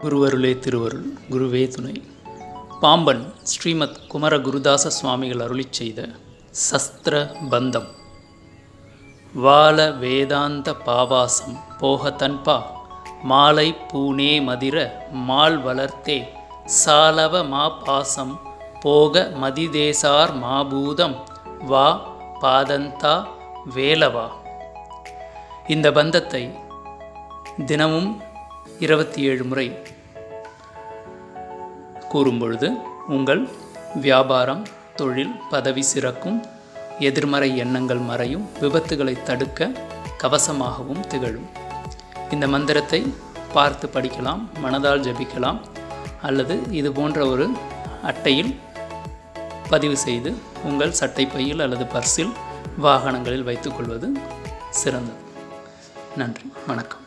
குருவருளே திருவருள் குருவே துணை பாம்பன் ஸ்ரீமத் குமர குருதாச சுவாமிகள் அருளிச் செய்த சஸ்திர பந்தம் வால வேதாந்த பாவாசம் போக தன்பா மாலை பூனே மதிர மால் வளர்த்தே சாலவ மா பாசம் போக மதிதேசார் மாபூதம் வா பாதந்தா வேலவா இந்த பந்தத்தை தினமும் இருபத்தி ஏழு முறை கூறும்பொழுது உங்கள் வியாபாரம் தொழில் பதவி சிறக்கும் எதிர்மறை எண்ணங்கள் மறையும் விபத்துகளை தடுக்க கவசமாகவும் திகழும் இந்த மந்திரத்தை பார்த்து படிக்கலாம் மனதால் ஜபிக்கலாம் அல்லது இது போன்ற ஒரு அட்டையில் பதிவு செய்து உங்கள் சட்டைப்பையில் அல்லது பர்சில் வாகனங்களில் வைத்துக்கொள்வது சிறந்தது நன்றி வணக்கம்